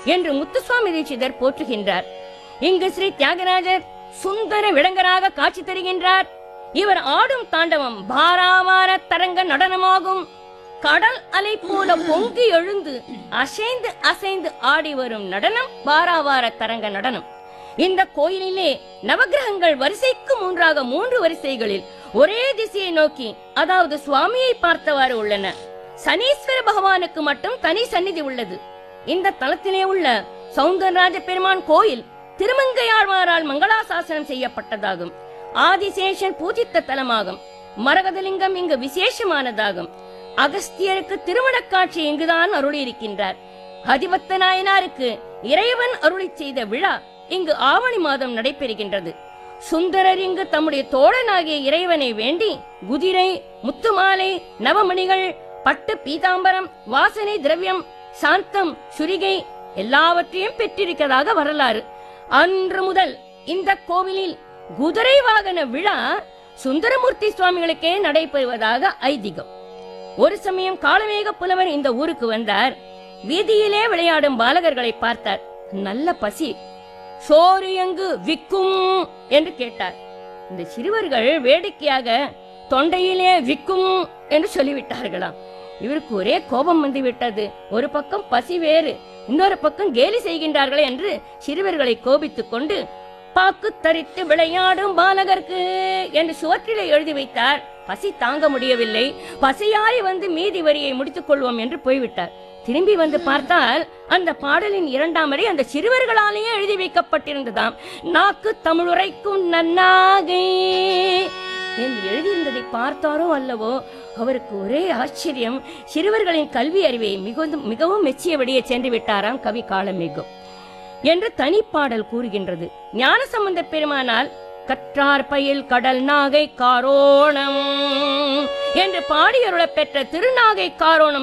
என்று முத்துசுவாமி தீட்சிதர் போற்றுகின்றார் இங்கு ஸ்ரீ தியாகராஜர் சுந்தர விடங்கராக காட்சி தருகின்றார் இவர் ஆடும் தாண்டவம் பாராவார தரங்க நடனமாகும் கடல் அலை போல பொங்கி எழுந்து அசைந்து அசைந்து ஆடி வரும் நடனம் பாராவார தரங்க நடனம் இந்த கோயிலிலே நவக்கிரகங்கள் வரிசைக்கு மூன்றாக மூன்று வரிசைகளில் ஒரே திசையை நோக்கி அதாவது சுவாமியை பார்த்தவாறு உள்ளன சனீஸ்வர பகவானுக்கு மட்டும் தனி சந்நிதி உள்ளது இந்த தலத்திலே உள்ள சௌந்தரராஜ பெருமான் கோயில் திருமங்கையாழ்வாரால் மங்களாசாசனம் செய்யப்பட்டதாகும் ஆதிசேஷன் பூஜித்த தலமாகும் மரகதலிங்கம் இங்கு விசேஷமானதாகும் அகஸ்தியருக்கு திருமணக் காட்சி இங்குதான் அருளியிருக்கின்றார் அதிபத்த நாயனாருக்கு இறைவன் அருளிச் செய்த விழா இங்கு ஆவணி மாதம் நடைபெறுகின்றது சுந்தரர் இங்கு தம்முடைய தோழனாகிய இறைவனை வேண்டி குதிரை முத்துமாலை நவமணிகள் பட்டு பீதாம்பரம் வாசனை திரவியம் சாந்தம் சுரிகை எல்லாவற்றையும் பெற்றிருக்கிறதாக வரலாறு அன்று முதல் இந்த கோவிலில் குதிரை வாகன விழா சுந்தரமூர்த்தி சுவாமிகளுக்கே நடைபெறுவதாக ஐதீகம் ஒரு சமயம் காலமேக புலவர் இந்த ஊருக்கு வந்தார் வீதியிலே விளையாடும் பாலகர்களை பார்த்தார் நல்ல பசி சோறு எங்கு விக்கும் என்று கேட்டார் இந்த சிறுவர்கள் வேடிக்கையாக தொண்டையிலே விக்கும் என்று சொல்லிவிட்டார்களாம் இவருக்கு ஒரே கோபம் வந்து விட்டது ஒரு பக்கம் பசி வேறு இன்னொரு பக்கம் கேலி செய்கின்றார்களே என்று சிறுவர்களை கோபித்துக் கொண்டு பாக்கு தரித்து விளையாடும் பாலகர்க்கு என்று சுவற்றிலே எழுதி வைத்தார் பசி தாங்க முடியவில்லை பசியாரி வந்து மீதி வரியை முடித்துக் கொள்வோம் என்று போய்விட்டார் திரும்பி வந்து பார்த்தால் அந்த பாடலின் இரண்டாம் வரி அந்த சிறுவர்களாலேயே எழுதி வைக்கப்பட்டிருந்ததாம் நாக்கு தமிழுரைக்கும் நன்னாகை என்று எழுதியிருந்ததை பார்த்தாரோ அல்லவோ அவருக்கு ஒரே ஆச்சரியம் சிறுவர்களின் கல்வி அறிவை மிகுந்த மிகவும் மெச்சியபடியே சென்று விட்டாராம் கவி காலமேகம் என்று தனிப்பாடல் கூறுகின்றது ஞானசம்பந்த பெருமானால் கற்றார் பயில் கடல் நாகை காரோணம் என்று பாடியருளப் பெற்ற திருநாகை காரோணம்